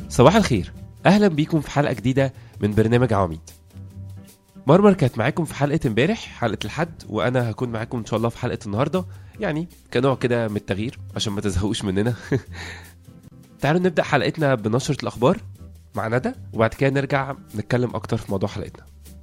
صباح الخير اهلا بيكم في حلقه جديده من برنامج عواميد مرمر كانت معاكم في حلقه امبارح حلقه الحد وانا هكون معاكم ان شاء الله في حلقه النهارده يعني كنوع كده من التغيير عشان ما تزهقوش مننا تعالوا نبدا حلقتنا بنشره الاخبار مع ندى وبعد كده نرجع نتكلم اكتر في موضوع حلقتنا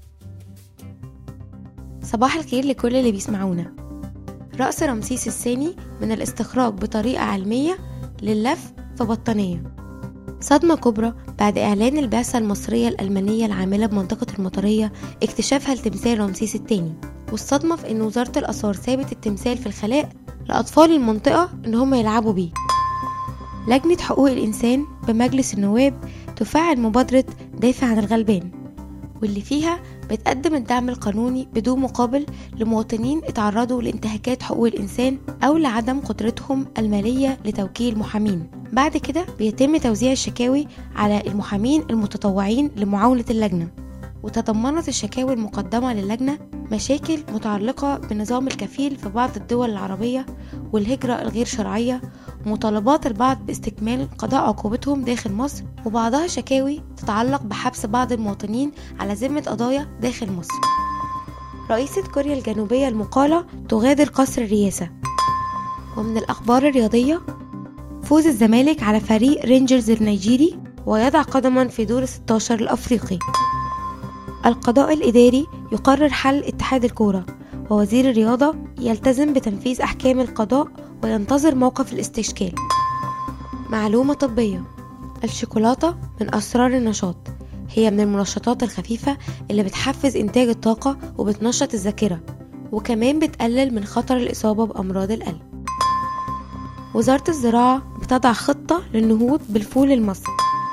صباح الخير لكل اللي بيسمعونا رأس رمسيس الثاني من الاستخراج بطريقة علمية لللف في بطانية صدمة كبرى بعد إعلان البعثة المصرية الألمانية العاملة بمنطقة المطرية اكتشافها لتمثال رمسيس الثاني والصدمة في إن وزارة الآثار سابت التمثال في الخلاء لأطفال المنطقة إن هم يلعبوا بيه لجنة حقوق الإنسان بمجلس النواب تفعل مبادرة دافع عن الغلبان واللي فيها بتقدم الدعم القانوني بدون مقابل لمواطنين اتعرضوا لانتهاكات حقوق الإنسان أو لعدم قدرتهم المالية لتوكيل محامين بعد كده بيتم توزيع الشكاوي على المحامين المتطوعين لمعاونة اللجنة وتضمنت الشكاوي المقدمة للجنة مشاكل متعلقة بنظام الكفيل في بعض الدول العربية والهجرة الغير شرعية ومطالبات البعض باستكمال قضاء عقوبتهم داخل مصر وبعضها شكاوي تتعلق بحبس بعض المواطنين على ذمة قضايا داخل مصر رئيسة كوريا الجنوبية المقالة تغادر قصر الرئاسة ومن الأخبار الرياضية فوز الزمالك على فريق رينجرز النيجيري ويضع قدما في دور 16 الأفريقي القضاء الإداري يقرر حل اتحاد الكورة ووزير الرياضة يلتزم بتنفيذ أحكام القضاء وينتظر موقف الاستشكال معلومة طبية الشوكولاتة من أسرار النشاط هي من المنشطات الخفيفة اللي بتحفز إنتاج الطاقة وبتنشط الذاكرة وكمان بتقلل من خطر الإصابة بأمراض القلب وزارة الزراعة بتضع خطة للنهوض بالفول المصري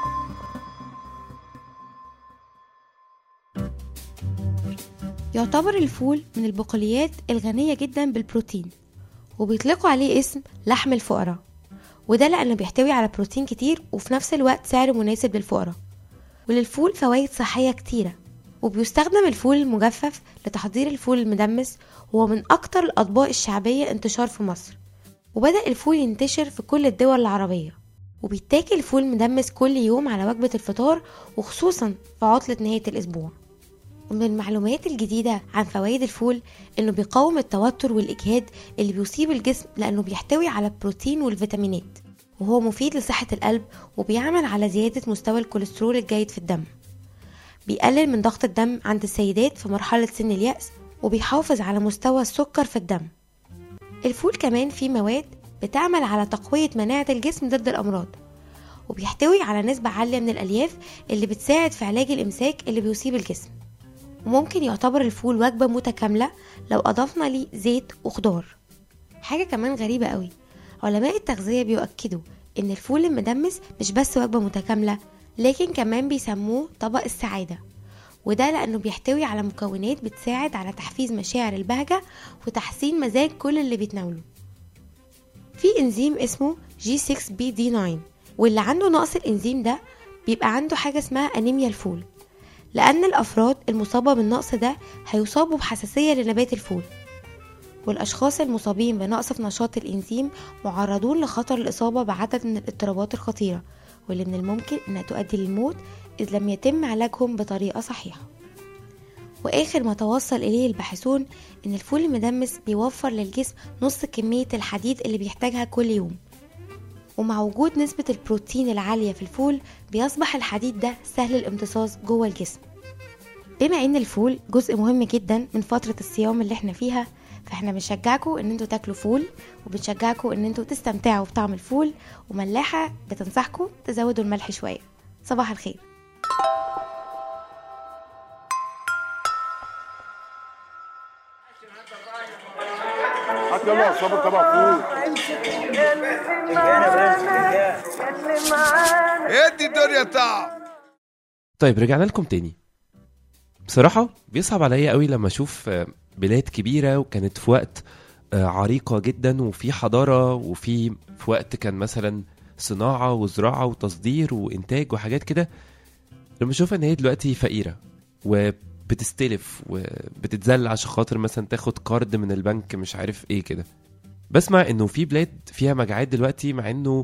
يعتبر الفول من البقوليات الغنية جدا بالبروتين وبيطلقوا عليه اسم لحم الفقراء وده لأنه بيحتوي على بروتين كتير وفي نفس الوقت سعره مناسب للفقراء وللفول فوائد صحية كتيرة وبيستخدم الفول المجفف لتحضير الفول المدمس وهو من أكتر الأطباق الشعبية انتشار في مصر وبدأ الفول ينتشر في كل الدول العربية وبيتاكل فول مدمس كل يوم على وجبة الفطار وخصوصا في عطلة نهاية الأسبوع ومن المعلومات الجديدة عن فوائد الفول إنه بيقاوم التوتر والإجهاد اللي بيصيب الجسم لأنه بيحتوي على البروتين والفيتامينات وهو مفيد لصحة القلب وبيعمل على زيادة مستوى الكوليسترول الجيد في الدم بيقلل من ضغط الدم عند السيدات في مرحلة سن اليأس وبيحافظ على مستوى السكر في الدم الفول كمان فيه مواد بتعمل على تقوية مناعة الجسم ضد الأمراض وبيحتوي على نسبة عالية من الألياف اللي بتساعد في علاج الإمساك اللي بيصيب الجسم وممكن يعتبر الفول وجبة متكاملة لو أضفنا ليه زيت وخضار حاجة كمان غريبة قوي علماء التغذية بيؤكدوا إن الفول المدمس مش بس وجبة متكاملة لكن كمان بيسموه طبق السعادة وده لأنه بيحتوي على مكونات بتساعد على تحفيز مشاعر البهجة وتحسين مزاج كل اللي بيتناوله في انزيم اسمه G6PD9 واللي عنده نقص الانزيم ده بيبقى عنده حاجة اسمها أنيميا الفول لأن الأفراد المصابة بالنقص ده هيصابوا بحساسية لنبات الفول والأشخاص المصابين بنقص في نشاط الإنزيم معرضون لخطر الإصابة بعدد من الاضطرابات الخطيرة واللي من الممكن أنها تؤدي للموت إذ لم يتم علاجهم بطريقة صحيحة وآخر ما توصل إليه الباحثون إن الفول المدمس بيوفر للجسم نص كمية الحديد اللي بيحتاجها كل يوم ومع وجود نسبة البروتين العالية في الفول بيصبح الحديد ده سهل الامتصاص جوه الجسم بما ان الفول جزء مهم جدا من فترة الصيام اللي احنا فيها فاحنا بنشجعكم ان انتوا تاكلوا فول وبنشجعكم ان انتوا تستمتعوا بطعم الفول وملاحة بتنصحكم تزودوا الملح شوية صباح الخير هات يلا صابر طبق فول ادي الدنيا تعب طيب رجعنا لكم تاني بصراحة بيصعب عليا قوي لما أشوف آه، بلاد كبيرة وكانت في وقت آه، عريقة جدا وفي حضارة وفي في وقت كان مثلا صناعة وزراعة وتصدير وإنتاج وحاجات كده لما أشوف إن هي دلوقتي فقيرة وبتستلف وبتتذل عشان خاطر مثلا تاخد كارد من البنك مش عارف إيه كده بسمع إنه في بلاد فيها مجاعات دلوقتي مع إنه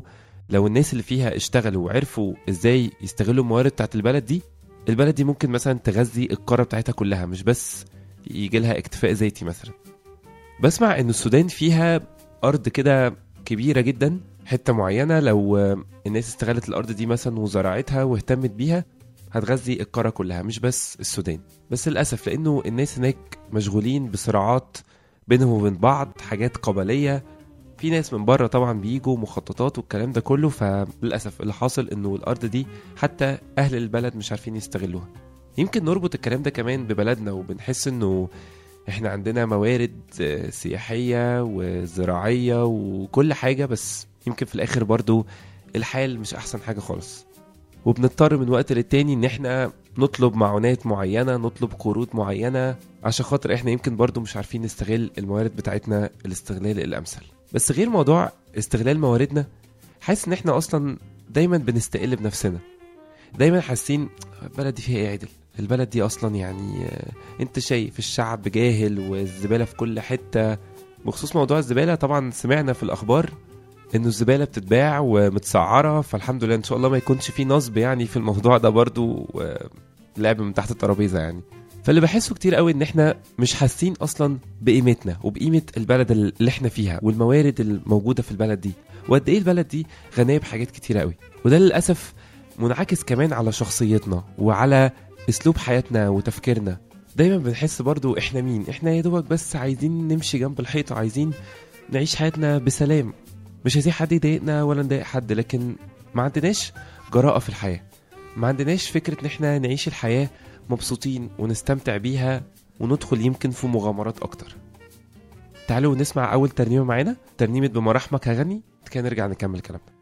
لو الناس اللي فيها اشتغلوا وعرفوا ازاي يستغلوا الموارد بتاعت البلد دي البلد دي ممكن مثلا تغذي القاره بتاعتها كلها مش بس يجي لها اكتفاء ذاتي مثلا بسمع ان السودان فيها ارض كده كبيره جدا حته معينه لو آه، الناس استغلت الارض دي مثلا وزرعتها واهتمت بيها هتغذي القاره كلها مش بس السودان بس للاسف لانه الناس هناك مشغولين بصراعات بينهم وبين بعض حاجات قبليه في ناس من بره طبعا بيجوا مخططات والكلام ده كله فللاسف اللي حاصل انه الارض دي حتى اهل البلد مش عارفين يستغلوها يمكن نربط الكلام ده كمان ببلدنا وبنحس انه احنا عندنا موارد آه، سياحيه وزراعيه وكل حاجه بس يمكن في الاخر برضو الحال مش احسن حاجه خالص وبنضطر من وقت للتاني ان احنا نطلب معونات معينه نطلب قروض معينه عشان خاطر احنا يمكن برضو مش عارفين نستغل الموارد بتاعتنا الاستغلال الامثل بس غير موضوع استغلال مواردنا حاسس ان احنا اصلا دايما بنستقل بنفسنا دايما حاسين البلد دي فيها ايه عدل البلد دي اصلا يعني آه، انت شايف الشعب جاهل والزباله في كل حته بخصوص موضوع الزباله طبعا سمعنا في الاخبار انه الزباله بتتباع ومتسعره فالحمد لله ان شاء الله ما يكونش في نصب يعني في الموضوع ده برضو آه، لعب من تحت الترابيزه يعني فاللي بحسه كتير قوي ان احنا مش حاسين اصلا بقيمتنا وبقيمه البلد اللي احنا فيها والموارد الموجوده في البلد دي وقد ايه البلد دي غنيه بحاجات كتيره قوي وده للاسف منعكس كمان على شخصيتنا وعلى اسلوب حياتنا وتفكيرنا دايما بنحس برضو احنا مين احنا يا دوبك بس عايزين نمشي جنب الحيطه عايزين نعيش حياتنا بسلام مش عايزين حد يضايقنا ولا نضايق حد لكن ما عندناش جراءه في الحياه ما عندناش فكره ان احنا نعيش الحياه مبسوطين ونستمتع بيها وندخل يمكن في مغامرات اكتر تعالوا نسمع اول ترنيمه معانا ترنيمه بمراحمك هغني كده نرجع نكمل كلامنا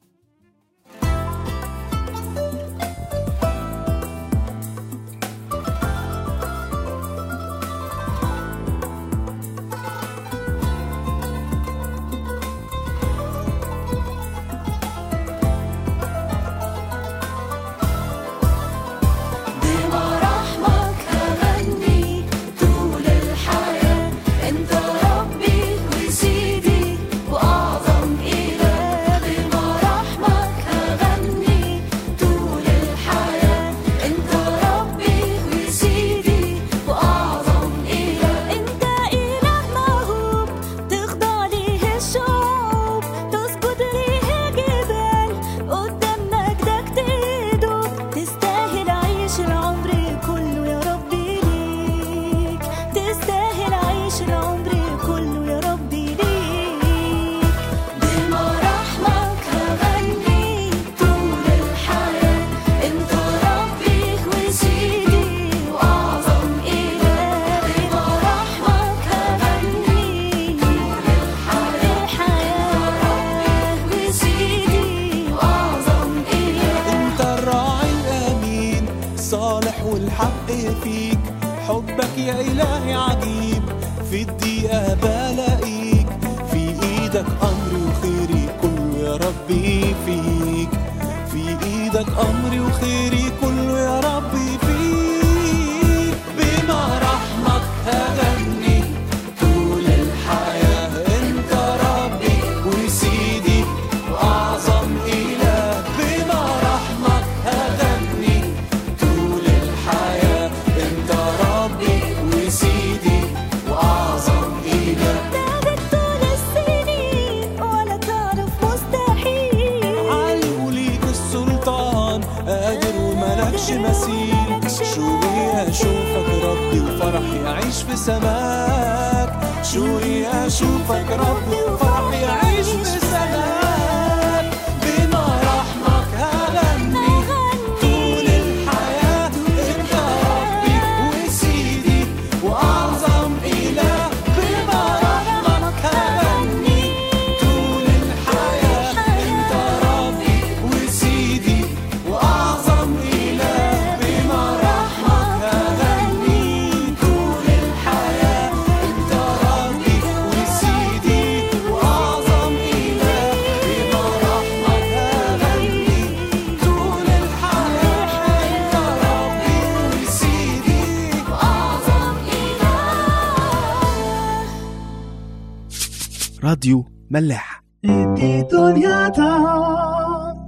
بمراحمك هغني طول الحياة انت ربي وسيدي واعظم اله بمراحمك هغني طول الحياة انت ربي وسيدي واعظم اله انت اله موهوب تخضع ليه الشعوب تسجد ليه الجبال قدام مجدك تدوب تستاهل عيش العمر كله يا ربي ليك تستاهل عيش العمر كله يا ربي ليك بمراحمك هغني طول الحياة انت ربي وسيدي واعظم اله بمراحمك هغني طول الحياة وسيدي واعظم اله انت الراعي الامين صالح والحق فيك حبك يا الهي عجيب في الدقيقه بلاقيك في ايدك امري وخيري كله يا ربي فيك في ايدك امري وخيري كله يا ربي فيك بما رحمك هغني طول الحياه انت ربي وسيدي واعظم اله بما رحمك هغني طول الحياه انت ربي وسيدي واعظم اله تعبت طول السنين ولا تعرف مستحيل عالي وليك السلطان قادر وملكش مثيل شوقي اشوفك ربي وفرحي اعيش في سماك شوقي اشوفك ربي وفرحي اعيش في سماك بما رحمك هغني طول الحياة انت ربي وسيدي واعظم اله بما رحمك هغني طول الحياة انت ربي وسيدي واعظم اله بما رحمك هغني طول الحياة انت ربي وسيدي واعظم اله بما رحمك هغني طول الحياة انت ربي وسيدي واعظم اله راديو ملاح ادي دنيا طعم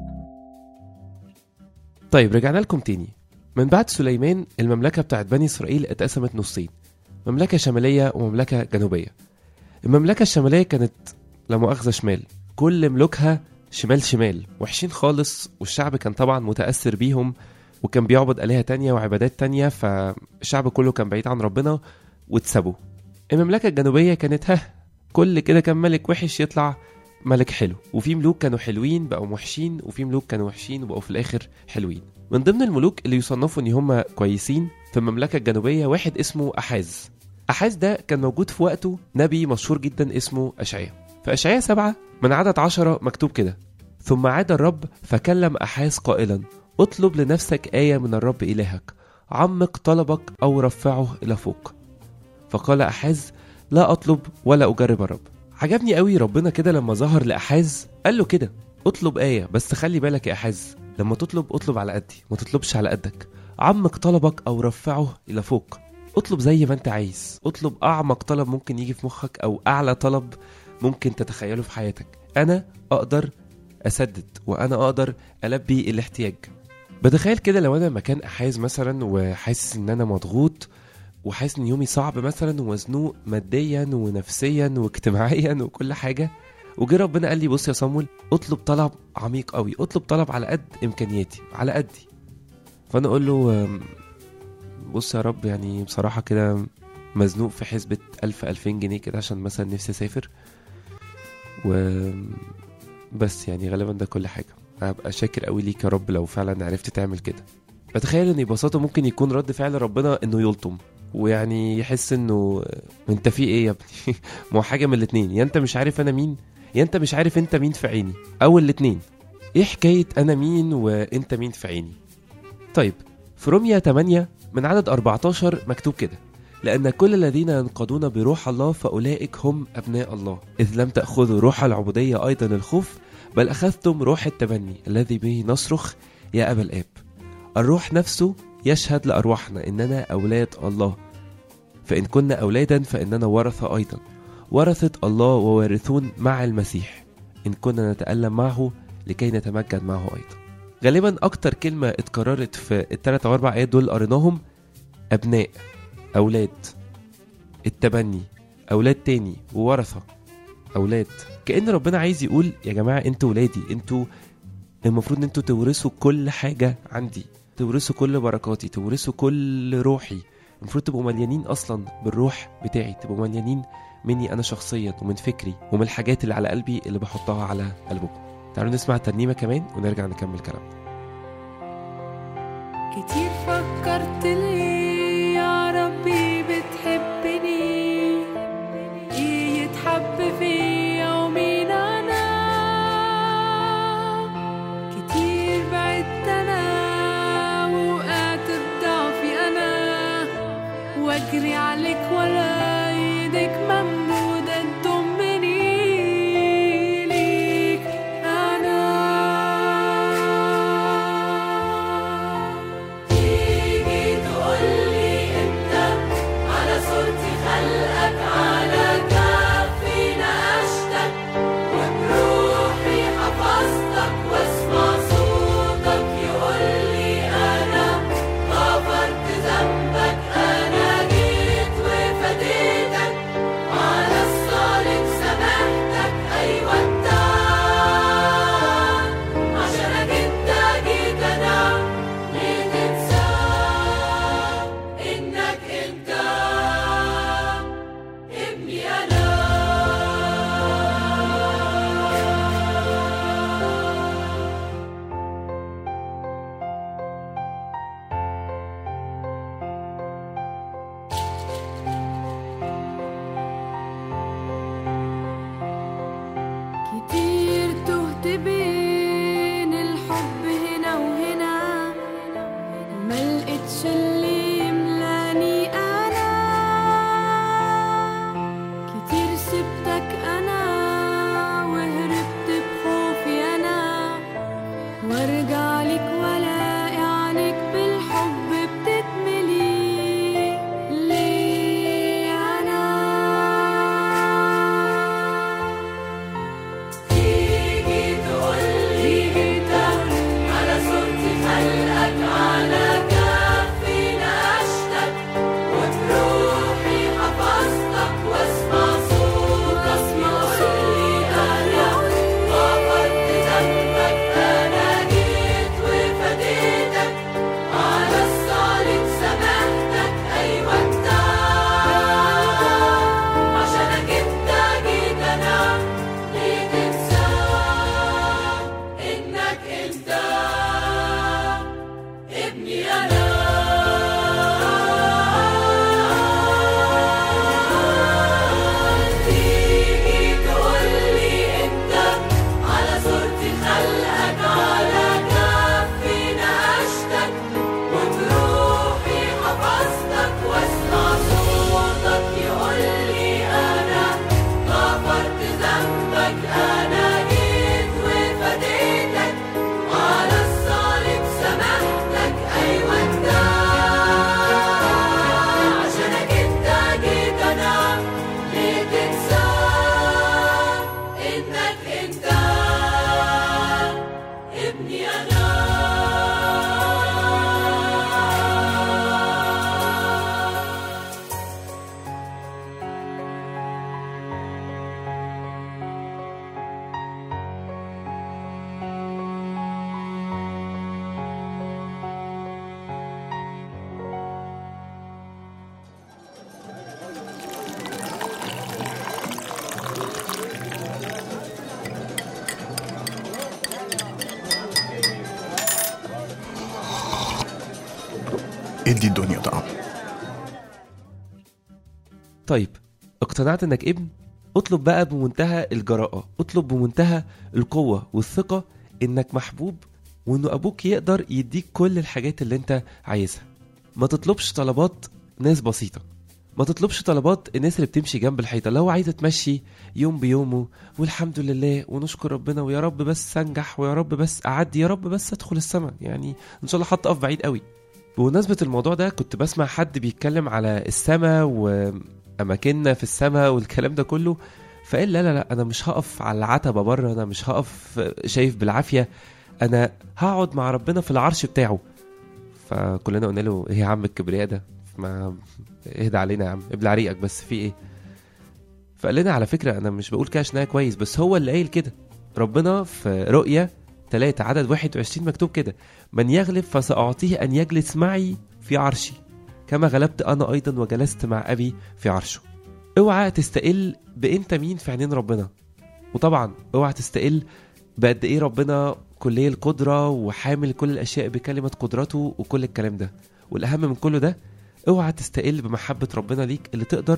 طيب رجعنا لكم تاني من بعد سليمان المملكة بتاعت بني إسرائيل اتقسمت نصين مملكة شمالية ومملكة جنوبية المملكة الشمالية كانت لا مؤاخذة شمال كل ملوكها شمال شمال وحشين خالص والشعب كان طبعا متأثر بيهم وكان بيعبد آلهة تانية وعبادات تانية فالشعب كله كان بعيد عن ربنا واتسابوا المملكة الجنوبية كانت ها كل كده كان ملك وحش يطلع ملك حلو وفي ملوك كانوا حلوين بقوا وحشين وفي ملوك كانوا وحشين وبقوا في الآخر حلوين من ضمن الملوك اللي يصنفوا ان هم كويسين في المملكه الجنوبيه واحد اسمه احاز احاز ده كان موجود في وقته نبي مشهور جدا اسمه اشعيا في اشعيا سبعة من عدد عشرة مكتوب كده ثم عاد الرب فكلم احاز قائلا اطلب لنفسك آية من الرب إلهك عمق طلبك أو رفعه إلى فوق فقال أحاز لا أطلب ولا أجرب الرب عجبني قوي ربنا كده لما ظهر لأحاز قال له كده اطلب آية بس خلي بالك يا أحاز لما تطلب اطلب على قدي ما تطلبش على قدك عمق طلبك او رفعه الى فوق اطلب زي ما انت عايز اطلب اعمق طلب ممكن يجي في مخك او اعلى طلب ممكن تتخيله في حياتك انا اقدر اسدد وانا اقدر البي الاحتياج بتخيل كده لو انا مكان احاز مثلا وحاسس ان انا مضغوط وحاسس ان يومي صعب مثلا ومزنوق ماديا ونفسيا واجتماعيا وكل حاجه وجه ربنا قال لي بص يا صامول اطلب طلب عميق قوي اطلب طلب على قد امكانياتي على قدي فانا اقول له أم، بص يا رب يعني بصراحه كده مزنوق في حسبة ألف ألفين جنيه كده عشان مثلا نفسي أسافر و بس يعني غالبا ده كل حاجة هبقى شاكر قوي ليك يا رب لو فعلا عرفت تعمل كده بتخيل ان ببساطة ممكن يكون رد فعل ربنا انه يلطم ويعني يحس انه انت في ايه يا ابني ما هو حاجة من الاتنين يا انت مش عارف انا مين يا انت مش عارف انت مين في عيني او الاتنين ايه حكاية انا مين وانت مين في عيني طيب في روميا 8 من عدد 14 مكتوب كده لأن كل الذين ينقضون بروح الله فأولئك هم أبناء الله إذ لم تأخذوا روح العبودية أيضا الخوف بل أخذتم روح التبني الذي به نصرخ يا أبا الآب الروح نفسه يشهد لأرواحنا إننا أولاد الله فإن كنا أولادا فإننا ورثة أيضا ورثة الله ووارثون مع المسيح إن كنا نتألم معه لكي نتمجد معه أيضا غالبا أكتر كلمة اتكررت في الثلاث أو أربع آيات دول اللي قريناهم أبناء أولاد التبني أولاد تاني وورثة أولاد كأن ربنا عايز يقول يا جماعة انتوا ولادي انتوا المفروض ان انتوا تورثوا كل حاجة عندي تورثوا كل بركاتي تورثوا كل روحي المفروض تبقوا مليانين اصلا بالروح بتاعي تبقوا مليانين مني انا شخصيا ومن فكري ومن الحاجات اللي على قلبي اللي بحطها على قلبكم تعالوا نسمع الترنيمة كمان ونرجع نكمل كلامنا كتير فكرت ليه يا ربي بتحبني ايه يتحب فيا ومين انا كتير بعدت انا وقعت بضعفي انا واجري عليك ولا ايدك ممدودة تضمني ليك انا تيجي تقولي انت على صورتي خلقك على كفي نقشتك وبروحي حفظتك واسمع صوتك يقولي انا غفرت ذنبك انا جيت وفديتك على الصليب سامحتك ايوه انت عشانك انت جيت انا ليه تنسى انك انت ابني انا كتير تهت بين الحب هنا وهنا ما لقيتش اللي يملاني انا كتير سبتك انا وهربت بخوفي انا وارجع لك والاقي عينك بالحب بتتملي ليه انا ادي الدنيا طعم طيب اقتنعت انك ابن اطلب بقى بمنتهى الجراءة اطلب بمنتهى القوة والثقة انك محبوب وانه ابوك يقدر يديك كل الحاجات اللي انت عايزها ما تطلبش طلبات ناس بسيطة ما تطلبش طلبات الناس اللي بتمشي جنب الحيطة لو عايزة تمشي يوم بيومه والحمد لله ونشكر ربنا ويا رب بس انجح ويا رب بس اعدي يا رب بس ادخل السماء يعني ان شاء الله حتى اقف بعيد قوي بمناسبة الموضوع ده كنت بسمع حد بيتكلم على السماء وأماكننا في السماء والكلام ده كله فقال لا لا لا أنا مش هقف على العتبة بره أنا مش هقف شايف بالعافية أنا هقعد مع ربنا في العرش بتاعه فكلنا قلنا له إيه يا عم الكبرياء ده ما اهدى علينا يا عم ابلع ريقك بس في إيه فقال لنا على فكرة أنا مش بقول كده عشان أنا كويس بس هو اللي قايل كده ربنا في رؤية 3 عدد 21 مكتوب كده من يغلب فسأعطيه أن يجلس معي في عرشي كما غلبت أنا أيضا وجلست مع أبي في عرشه اوعى تستقل بأنت مين في عينين ربنا وطبعا اوعى تستقل بقد ايه ربنا كلية القدرة وحامل كل الأشياء بكلمة قدرته وكل الكلام ده والأهم من كله ده اوعى تستقل بمحبة ربنا ليك اللي تقدر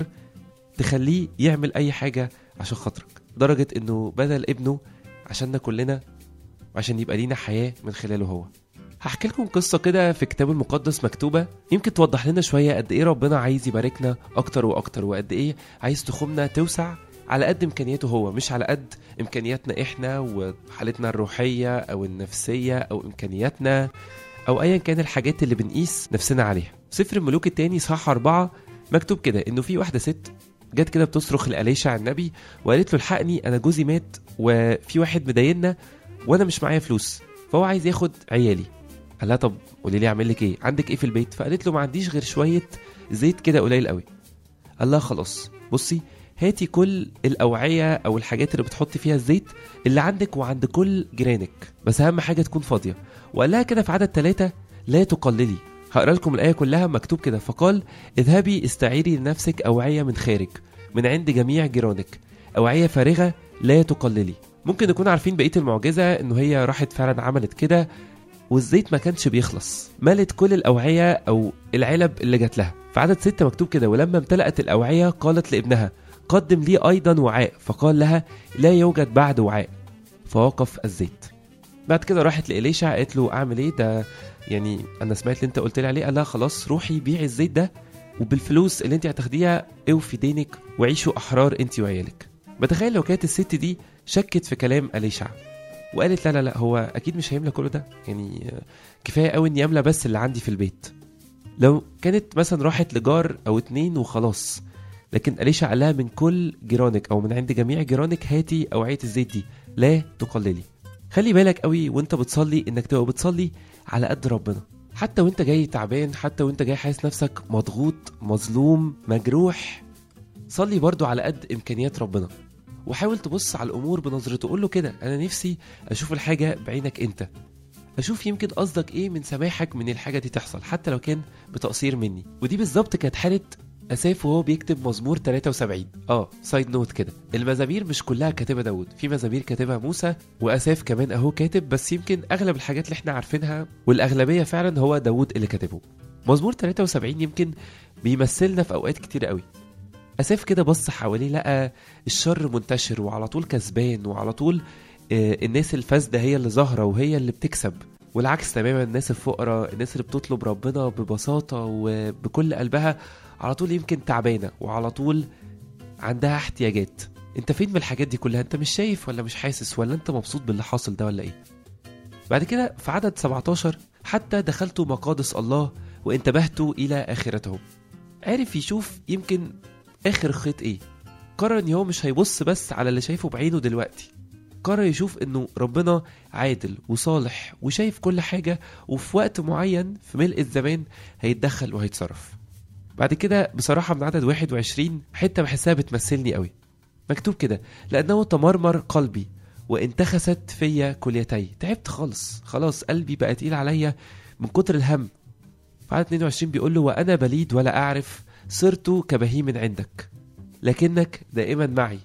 تخليه يعمل أي حاجة عشان خاطرك درجة إنه بدل ابنه عشاننا كلنا وعشان يبقى لينا حياة من خلاله هو هحكي لكم قصة كده في كتاب المقدس مكتوبة يمكن توضح لنا شوية قد إيه ربنا عايز يباركنا أكتر وأكتر وقد إيه عايز تخومنا توسع على قد إمكانياته هو مش على قد إمكانياتنا إحنا وحالتنا الروحية أو النفسية أو إمكانياتنا أو أيا كان الحاجات اللي بنقيس نفسنا عليها سفر الملوك التاني صح أربعة مكتوب كده إنه في واحدة ست جت كده بتصرخ لأليشع النبي وقالت له الحقني أنا جوزي مات وفي واحد مضايقنا وانا مش معايا فلوس فهو عايز ياخد عيالي قال لها طب قولي لي اعمل لك ايه عندك ايه في البيت فقالت له ما عنديش غير شويه زيت كده قليل قوي قال لها خلاص بصي هاتي كل الاوعيه او الحاجات اللي بتحطي فيها الزيت اللي عندك وعند كل جيرانك بس اهم حاجه تكون فاضيه وقال لها كده في عدد ثلاثة لا تقللي هقرا لكم الايه كلها مكتوب كده فقال اذهبي استعيري لنفسك اوعيه من خارج من عند جميع جيرانك اوعيه فارغه لا تقللي ممكن نكون عارفين بقيه المعجزه انه هي راحت فعلا عملت كده والزيت ما كانش بيخلص ملت كل الاوعيه او العلب اللي جات لها في عدد ستة مكتوب كده ولما امتلأت الاوعيه قالت لابنها قدم لي ايضا وعاء فقال لها لا يوجد بعد وعاء فوقف الزيت بعد كده راحت لإليشع قالت له اعمل ايه ده يعني انا سمعت اللي انت قلت لي عليه قال لها خلاص روحي بيعي الزيت ده وبالفلوس اللي انت هتاخديها اوفي دينك وعيشوا احرار انت وعيالك بتخيل لو كانت الست دي شكت في كلام أليشع وقالت لا لا لا هو اكيد مش هيملى كل ده يعني آه، كفايه قوي اني املى بس اللي عندي في البيت لو كانت مثلا راحت لجار او اتنين وخلاص لكن أليشع قال لها من كل جيرانك او من عند جميع جيرانك هاتي اوعيه الزيت دي لا تقللي خلي بالك قوي وانت بتصلي انك تبقى بتصلي على قد ربنا حتى وانت جاي تعبان حتى وانت جاي حاسس نفسك مضغوط مظلوم مجروح صلي برضو على قد امكانيات ربنا وحاول تبص على الامور بنظرته تقول له كده انا نفسي اشوف الحاجه بعينك انت اشوف يمكن قصدك ايه من سماحك من الحاجه دي تحصل حتى لو كان بتقصير مني ودي بالظبط كانت حاله اساف وهو بيكتب مزمور 73 اه سايد نوت كده المزامير مش كلها كاتبها داود في مزامير كاتبها موسى واساف كمان اهو كاتب بس يمكن اغلب الحاجات اللي احنا عارفينها والاغلبيه فعلا هو داود اللي كاتبه مزمور 73 يمكن بيمثلنا في اوقات كتير قوي اساف كده بص حواليه لقى الشر منتشر وعلى طول كسبان وعلى طول آه، الناس الفاسده هي اللي ظاهره وهي اللي بتكسب والعكس تماما الناس الفقراء الناس اللي بتطلب ربنا ببساطه وبكل قلبها على طول يمكن تعبانه وعلى طول عندها احتياجات انت فين من الحاجات دي كلها انت مش شايف ولا مش حاسس ولا انت مبسوط باللي حاصل ده ولا ايه بعد كده في عدد 17 حتى دخلت مقادس الله وانتبهت الى اخرته عرف يشوف يمكن اخر خيط ايه قرر ان هو مش هيبص بس على اللي شايفه بعينه دلوقتي قرر يشوف انه ربنا عادل وصالح وشايف كل حاجة وفي وقت معين في ملء الزمان هيتدخل وهيتصرف بعد كده بصراحة من عدد 21 حتة بحسها بتمثلني قوي مكتوب كده لأنه تمرمر قلبي وانتخست فيا كليتي تعبت خالص خلاص قلبي بقى تقيل عليا من كتر الهم في عدد 22 بيقول له وأنا بليد ولا أعرف صرت كبهيم عندك لكنك دائما معي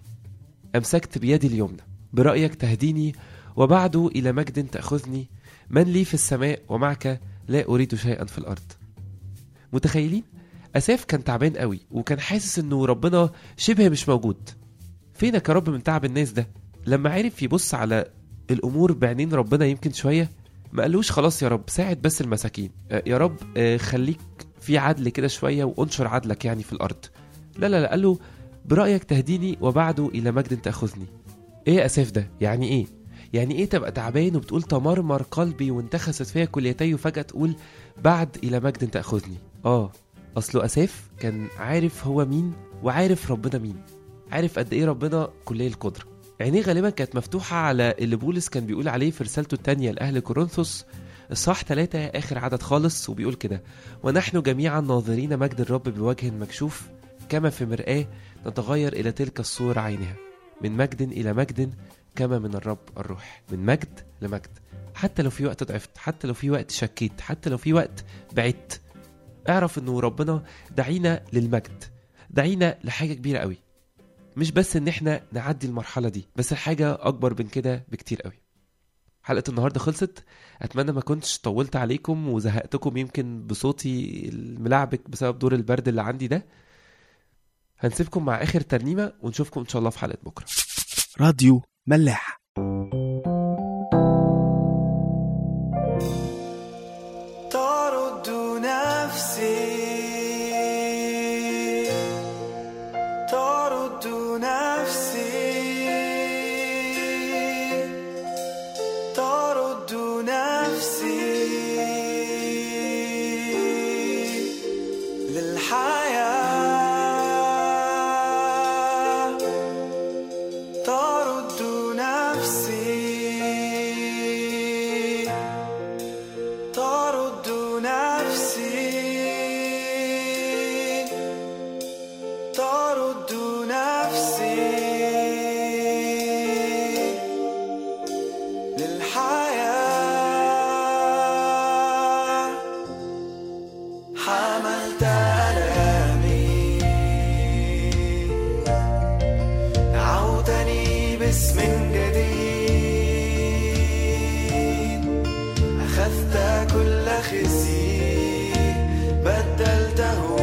أمسكت بيدي اليمنى برأيك تهديني وبعد إلى مجد تأخذني من لي في السماء ومعك لا أريد شيئا في الأرض متخيلين اساف كان تعبان قوي وكان حاسس انه ربنا شبه مش موجود فينك يا رب من تعب الناس ده لما عرف يبص على الامور بعينين ربنا يمكن شويه ما قالوش خلاص يا رب ساعد بس المساكين آه، يا رب آه، خليك في عدل كده شويه وانشر عدلك يعني في الارض لا لا لا قال له برايك تهديني وبعد الى مجد تاخذني ايه يا اساف ده يعني ايه يعني ايه تبقى تعبان وبتقول تمرمر قلبي وانتخست فيا كليتي وفجاه تقول بعد الى مجد تاخذني اه اصله اساف كان عارف هو مين وعارف ربنا مين عارف قد ايه ربنا كلي القدره عينيه غالبا كانت مفتوحه على اللي بولس كان بيقول عليه في رسالته الثانيه لاهل كورنثوس الصح ثلاثة آخر عدد خالص وبيقول كده ونحن جميعا ناظرين مجد الرب بوجه مكشوف كما في مرآة نتغير إلى تلك الصور عينها من مجد إلى مجد كما من الرب الروح من مجد لمجد حتى لو في وقت ضعفت حتى لو في وقت شكيت حتى لو في وقت بعدت اعرف انه ربنا دعينا للمجد دعينا لحاجة كبيرة قوي مش بس ان احنا نعدي المرحلة دي بس الحاجة اكبر من كده بكتير قوي حلقة النهاردة خلصت اتمنى ما كنتش طولت عليكم وزهقتكم يمكن بصوتي الملعبك بسبب دور البرد اللي عندي ده هنسيبكم مع اخر ترنيمة ونشوفكم ان شاء الله في حلقة بكرة راديو ملاح ترد نفسي ترد نفسي ترد نفسي للحياة ترد نفسي ترد نفسي ترد نفسي للحياة حملت ألامي دعوتني باسم جديد أخذت كل خزي بدلته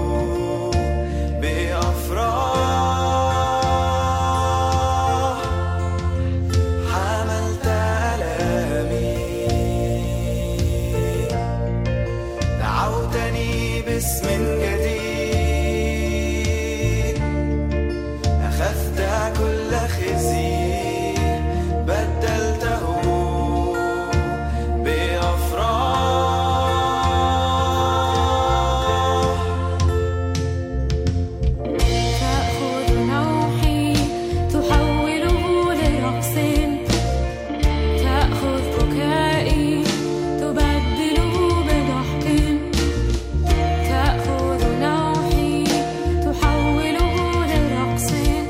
بأفراح حملت ألامي دعوتني باسم جديد أخذت كل خزي بدلته بأفراح تأخذ نوحي تحوله لرقص تأخذ بكائي تبدله بضحك تأخذ نوحي تحوله لرقص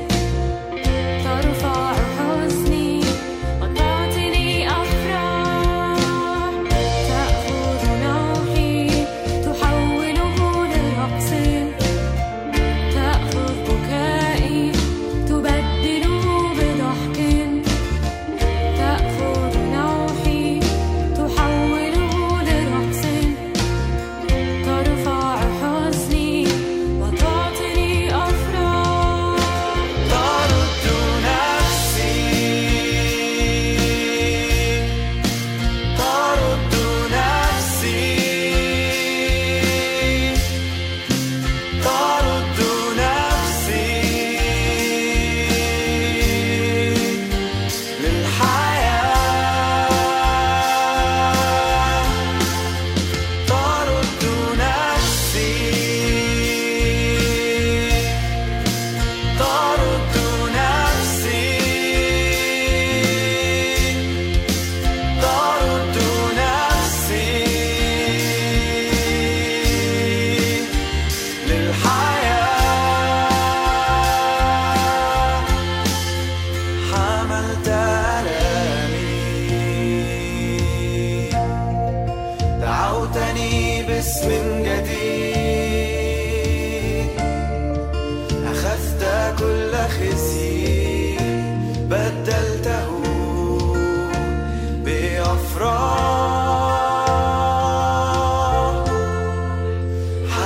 ترفع حزني وتعطيني أفراح تأخذ نوحي تحوله لرقص تأخذ بكائي تبدله بضحك تأخذ نوحي تحوله لرقص ترفع حزني وتعطيني أفراح ترد نفسي ترد نفسي ترد نفسي للحياة ترد نفسي ترد نفسي ترد نفسي للحياة حملت ألامي دعوتني باسم جديد أخذت كل خزي بدلته بأفراح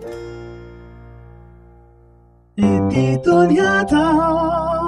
ادي دنيا تا